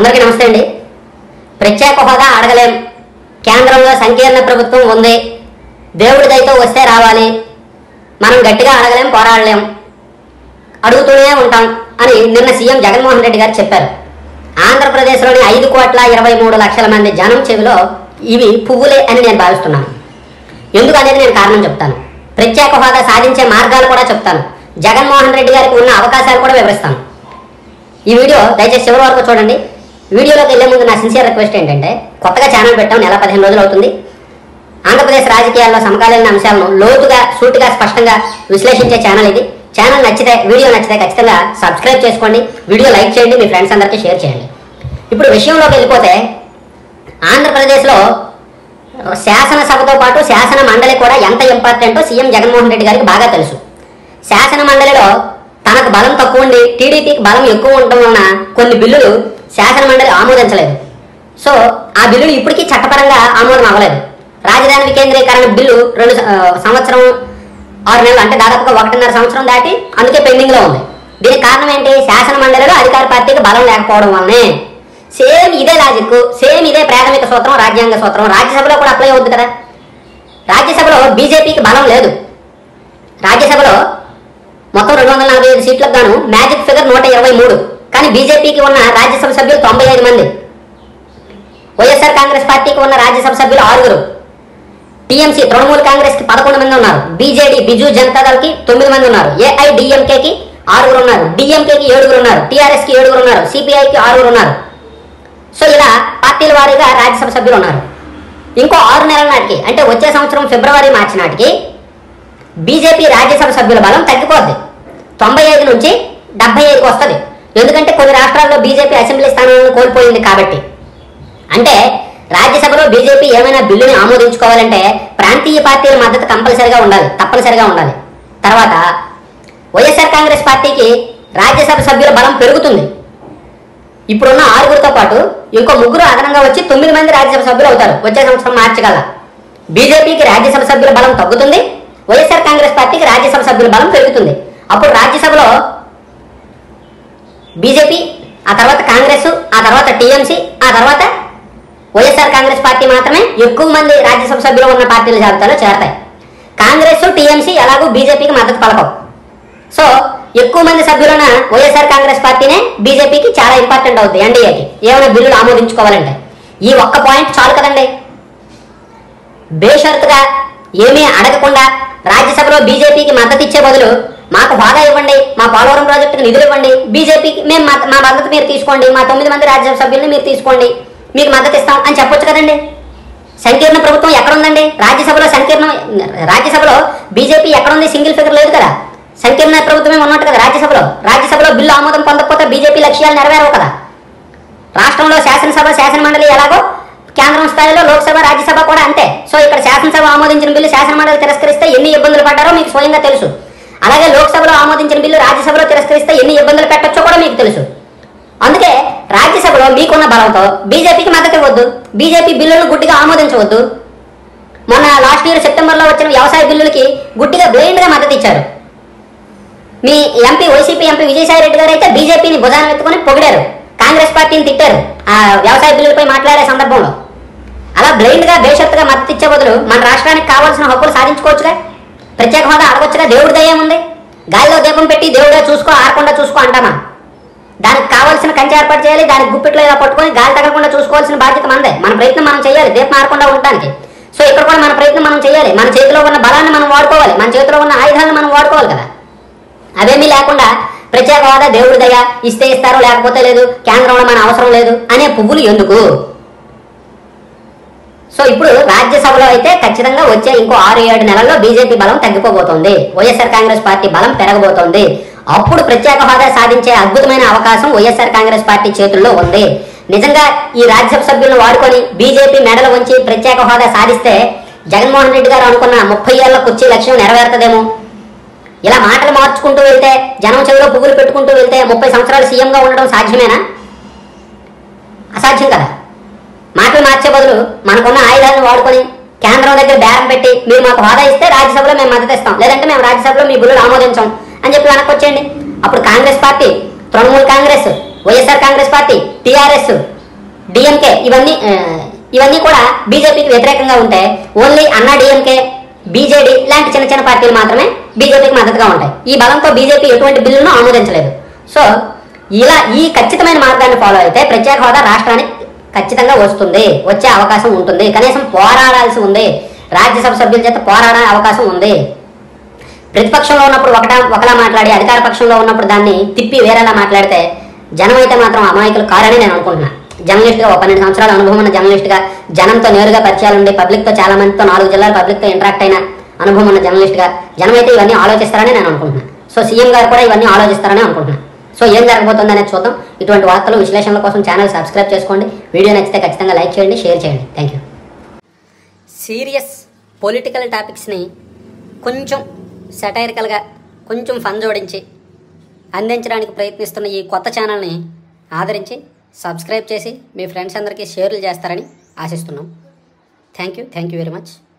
అందరికీ నమస్తే అండి ప్రత్యేక హోదా అడగలేం కేంద్రంలో సంకీర్ణ ప్రభుత్వం ఉంది దేవుడి దయతో వస్తే రావాలి మనం గట్టిగా అడగలేం పోరాడలేం అడుగుతూనే ఉంటాం అని నిన్న సీఎం జగన్మోహన్ రెడ్డి గారు చెప్పారు ఆంధ్రప్రదేశ్లోని ఐదు కోట్ల ఇరవై మూడు లక్షల మంది జనం చెవిలో ఇవి పువ్వులే అని నేను భావిస్తున్నాను ఎందుకు అనేది నేను కారణం చెప్తాను ప్రత్యేక హోదా సాధించే మార్గాలు కూడా చెప్తాను జగన్మోహన్ రెడ్డి గారికి ఉన్న అవకాశాలు కూడా వివరిస్తాను ఈ వీడియో దయచేసి చివరి వరకు చూడండి వీడియోలోకి వెళ్ళే ముందు నా సిన్సియర్ రిక్వెస్ట్ ఏంటంటే కొత్తగా ఛానల్ పెట్టాం నెల పదిహేను రోజులు అవుతుంది ఆంధ్రప్రదేశ్ రాజకీయాల్లో సమకాలీన అంశాలను లోతుగా సూటిగా స్పష్టంగా విశ్లేషించే ఛానల్ ఇది ఛానల్ నచ్చితే వీడియో నచ్చితే ఖచ్చితంగా సబ్స్క్రైబ్ చేసుకోండి వీడియో లైక్ చేయండి మీ ఫ్రెండ్స్ అందరికీ షేర్ చేయండి ఇప్పుడు విషయంలోకి వెళ్ళిపోతే ఆంధ్రప్రదేశ్లో శాసనసభతో పాటు శాసన మండలి కూడా ఎంత ఇంపార్టెంటో సీఎం జగన్మోహన్ రెడ్డి గారికి బాగా తెలుసు శాసన మండలిలో తనకు బలం తక్కువ ఉండి టీడీపీకి బలం ఎక్కువ ఉండడం వలన కొన్ని బిల్లులు శాసన మండలి ఆమోదించలేదు సో ఆ బిల్లులు ఇప్పటికీ చట్టపరంగా ఆమోదం అవ్వలేదు రాజధాని వికేంద్రీకరణ బిల్లు రెండు స- ఆ, సంవత్సరం ఆరు నెలలు అంటే దాదాపుగా ఒకటిన్నర సంవత్సరం దాటి అందుకే పెండింగ్ లో ఉంది దీనికి కారణం ఏంటి శాసన మండలిలో అధికార పార్టీకి బలం లేకపోవడం వల్లనే సేమ్ ఇదే లాజిక్ సేమ్ ఇదే ప్రాథమిక సూత్రం రాజ్యాంగ సూత్రం రాజ్యసభలో కూడా అప్లై అవుద్ది కదా రాజ్యసభలో బీజేపీకి బలం లేదు రాజ్యసభలో మొత్తం రెండు వందల నలభై ఐదు సీట్లకు గాను మ్యాజిక్ ఫిగర్ నూట ఇరవై మూడు కానీ బీజేపీకి ఉన్న రాజ్యసభ సభ్యులు తొంభై ఐదు మంది వైఎస్ఆర్ కాంగ్రెస్ పార్టీకి ఉన్న రాజ్యసభ సభ్యులు ఆరుగురు టీఎంసీ తృణమూల్ కాంగ్రెస్ కి పదకొండు మంది ఉన్నారు బీజేడీ బిజు జనతాదళ్ కి తొమ్మిది మంది ఉన్నారు ఏఐడిఎంకే కి ఆరుగురు ఉన్నారు డిఎంకే కి ఏడుగురు ఉన్నారు టీఆర్ఎస్ కి ఏడుగురు ఉన్నారు సిపిఐ కి ఆరుగురు ఉన్నారు సో ఇలా పార్టీల వారీగా రాజ్యసభ సభ్యులు ఉన్నారు ఇంకో ఆరు నెలల నాటికి అంటే వచ్చే సంవత్సరం ఫిబ్రవరి మార్చి నాటికి బీజేపీ రాజ్యసభ సభ్యుల బలం తగ్గిపోద్ది తొంభై ఐదు నుంచి డెబ్బై ఐదుకి వస్తుంది ఎందుకంటే కొన్ని రాష్ట్రాల్లో బీజేపీ అసెంబ్లీ స్థానాలను కోల్పోయింది కాబట్టి అంటే రాజ్యసభలో బీజేపీ ఏమైనా బిల్లుని ఆమోదించుకోవాలంటే ప్రాంతీయ పార్టీల మద్దతు కంపల్సరిగా ఉండాలి తప్పనిసరిగా ఉండాలి తర్వాత వైఎస్ఆర్ కాంగ్రెస్ పార్టీకి రాజ్యసభ సభ్యుల బలం పెరుగుతుంది ఇప్పుడున్న ఆరుగురితో పాటు ఇంకో ముగ్గురు అదనంగా వచ్చి తొమ్మిది మంది రాజ్యసభ సభ్యులు అవుతారు వచ్చే సంవత్సరం మార్చి కల్లా బీజేపీకి రాజ్యసభ సభ్యుల బలం తగ్గుతుంది వైఎస్ఆర్ కాంగ్రెస్ పార్టీకి రాజ్యసభ సభ్యుల బలం పెరుగుతుంది అప్పుడు రాజ్యసభలో బీజేపీ ఆ తర్వాత కాంగ్రెస్ ఆ తర్వాత టీఎంసీ ఆ తర్వాత వైఎస్ఆర్ కాంగ్రెస్ పార్టీ మాత్రమే ఎక్కువ మంది రాజ్యసభ సభ్యులు ఉన్న పార్టీల జాబితాలో చేరతాయి కాంగ్రెస్ టీఎంసీ ఎలాగూ బీజేపీకి మద్దతు పలకవు సో ఎక్కువ మంది సభ్యులున్న వైఎస్ఆర్ కాంగ్రెస్ పార్టీనే బీజేపీకి చాలా ఇంపార్టెంట్ అవుతుంది ఎన్డీఏకి ఏమైనా బిల్లులు ఆమోదించుకోవాలంటే ఈ ఒక్క పాయింట్ చాలు కదండి బేషరతుగా ఏమీ అడగకుండా రాజ్యసభలో బీజేపీకి మద్దతు ఇచ్చే బదులు మాకు హోదా ఇవ్వండి మా పోలవరం ప్రాజెక్టుకి నిధులు ఇవ్వండి బీజేపీకి మేము మా మా మద్దతు మీరు తీసుకోండి మా తొమ్మిది మంది రాజ్యసభ సభ్యుల్ని మీరు తీసుకోండి మీకు మద్దతు ఇస్తాం అని చెప్పొచ్చు కదండి సంకీర్ణ ప్రభుత్వం ఎక్కడ ఉందండి రాజ్యసభలో సంకీర్ణ రాజ్యసభలో బీజేపీ ఎక్కడ ఉంది సింగిల్ ఫిగర్ లేదు కదా సంకీర్ణ ప్రభుత్వమే ఉన్నట్టు కదా రాజ్యసభలో రాజ్యసభలో బిల్లు ఆమోదం పొందకపోతే బీజేపీ లక్ష్యాలు నెరవేరవు కదా రాష్ట్రంలో శాసనసభ శాసన మండలి ఎలాగో కేంద్రం స్థాయిలో లోక్సభ రాజ్యసభ కూడా అంతే సో ఇక్కడ శాసనసభ ఆమోదించిన బిల్లు శాసన మండలి తిరస్కరిస్తే ఎన్ని ఇబ్బందులు పడ్డారో మీకు స్వయంగా తెలుసు అలాగే లోక్సభలో ఆమోదించిన బిల్లు రాజ్యసభలో తిరస్కరిస్తే ఎన్ని ఇబ్బందులు పెట్టొచ్చో కూడా మీకు తెలుసు అందుకే రాజ్యసభలో మీకున్న బలంతో బీజేపీకి మద్దతు ఇవ్వద్దు బీజేపీ బిల్లులను గుడ్డిగా ఆమోదించవద్దు మొన్న లాస్ట్ ఇయర్ సెప్టెంబర్లో వచ్చిన వ్యవసాయ బిల్లులకి గుడ్డిగా బ్లైండ్గా మద్దతు ఇచ్చారు మీ ఎంపీ వైసీపీ ఎంపీ విజయసాయి రెడ్డి గారు అయితే బీజేపీని భుజాన ఎత్తుకొని పొగిడారు కాంగ్రెస్ పార్టీని తిట్టారు ఆ వ్యవసాయ బిల్లులపై మాట్లాడే సందర్భంలో అలా బ్లైండ్ గా బేషరతుగా మద్దతు ఇచ్చే బదులు మన రాష్ట్రానికి కావాల్సిన హక్కులు సాధించుకోవచ్చుగా ప్రత్యేక హోదా అడగొచ్చుగా దేవుడి దయ ఉంది గాలిలో దీపం పెట్టి దేవుడే చూసుకో ఆరకుండా చూసుకో అంటామా దానికి కావాల్సిన కంచె ఏర్పాటు చేయాలి దానికి గుప్పిట్లో ఇలా పట్టుకొని గాలి తగలకుండా చూసుకోవాల్సిన బాధ్యత మనదే మన ప్రయత్నం మనం చేయాలి దీపం ఆరకుండా ఉండడానికి సో ఇక్కడ కూడా మన ప్రయత్నం మనం చేయాలి మన చేతిలో ఉన్న బలాన్ని మనం వాడుకోవాలి మన చేతిలో ఉన్న ఆయుధాలను మనం వాడుకోవాలి కదా అవేమీ లేకుండా ప్రత్యేక హోదా దేవుడి దయ ఇస్తే ఇస్తారు లేకపోతే లేదు కేంద్రంలో మన అవసరం లేదు అనే పువ్వులు ఎందుకు సో ఇప్పుడు రాజ్యసభలో అయితే ఖచ్చితంగా వచ్చే ఇంకో ఆరు ఏడు నెలల్లో బీజేపీ బలం తగ్గిపోబోతోంది వైఎస్ఆర్ కాంగ్రెస్ పార్టీ బలం పెరగబోతోంది అప్పుడు ప్రత్యేక హోదా సాధించే అద్భుతమైన అవకాశం వైఎస్ఆర్ కాంగ్రెస్ పార్టీ చేతుల్లో ఉంది నిజంగా ఈ రాజ్యసభ సభ్యులను వాడుకొని బీజేపీ మెడలు వంచి ప్రత్యేక హోదా సాధిస్తే జగన్మోహన్ రెడ్డి గారు అనుకున్న ముప్పై ఏళ్ల కుర్చీ లక్ష్యం నెరవేరుతుందేమో ఇలా మాటలు మార్చుకుంటూ వెళ్తే జనం చెవిలో పువ్వులు పెట్టుకుంటూ వెళ్తే ముప్పై సంవత్సరాలు సీఎంగా ఉండడం సాధ్యమేనా అసాధ్యం కదా మాటలు మార్చే బదులు మనకున్న ఆయుధాలను వాడుకొని కేంద్రం దగ్గర బేరం పెట్టి మీరు మాకు హోదా ఇస్తే రాజ్యసభలో మేము మద్దతు ఇస్తాం లేదంటే మేము రాజ్యసభలో మీ బిల్లులు ఆమోదించాం అని చెప్పి వెనక్కి వచ్చేయండి అప్పుడు కాంగ్రెస్ పార్టీ తృణమూల్ కాంగ్రెస్ వైఎస్ఆర్ కాంగ్రెస్ పార్టీ టీఆర్ఎస్ డిఎంకే ఇవన్నీ ఆ, ఇవన్నీ కూడా బీజేపీకి వ్యతిరేకంగా ఉంటే ఓన్లీ అన్నా డిఎంకే బీజేడీ లాంటి చిన్న చిన్న పార్టీలు మాత్రమే బీజేపీకి మద్దతుగా ఉంటాయి ఈ బలంతో బీజేపీ ఎటువంటి బిల్లును ఆమోదించలేదు సో ఇలా ఈ ఖచ్చితమైన మార్గాన్ని ఫాలో అయితే ప్రత్యేక హోదా రాష్ట్రానికి ఖచ్చితంగా వస్తుంది వచ్చే అవకాశం ఉంటుంది కనీసం పోరాడాల్సి ఉంది రాజ్యసభ సభ్యుల చేత పోరాడే అవకాశం ఉంది ప్రతిపక్షంలో ఉన్నప్పుడు ఒకట ఒకలా మాట్లాడి అధికార పక్షంలో ఉన్నప్పుడు దాన్ని తిప్పి వేరేలా మాట్లాడితే జనం అయితే మాత్రం అమాయకులు కారని నేను అనుకుంటున్నా జర్నలిస్ట్గా ఒక పన్నెండు సంవత్సరాల అనుభవం ఉన్న జర్నలిస్ట్గా జనంతో నేరుగా పరిచయాలు ఉండి పబ్లిక్తో చాలా మందితో నాలుగు జిల్లాల పబ్లిక్తో ఇంటరాక్ట్ అయిన అనుభవం ఉన్న జర్నలిస్ట్గా జనం అయితే ఇవన్నీ ఆలోచిస్తారని నేను అనుకుంటున్నాను సో సీఎం గారు కూడా ఇవన్నీ ఆలోచిస్తారని అనుకుంటున్నాను సో ఏం జరగబోతుంది అనేది చూద్దాం ఇటువంటి వార్తలు విశ్లేషణల కోసం ఛానల్ సబ్స్క్రైబ్ చేసుకోండి వీడియో నచ్చితే ఖచ్చితంగా లైక్ చేయండి షేర్ చేయండి థ్యాంక్ యూ సీరియస్ పొలిటికల్ టాపిక్స్ని కొంచెం సెటైరికల్గా కొంచెం ఫన్ జోడించి అందించడానికి ప్రయత్నిస్తున్న ఈ కొత్త ఛానల్ని ఆదరించి సబ్స్క్రైబ్ చేసి మీ ఫ్రెండ్స్ అందరికీ షేర్లు చేస్తారని ఆశిస్తున్నాం thank you thank you very much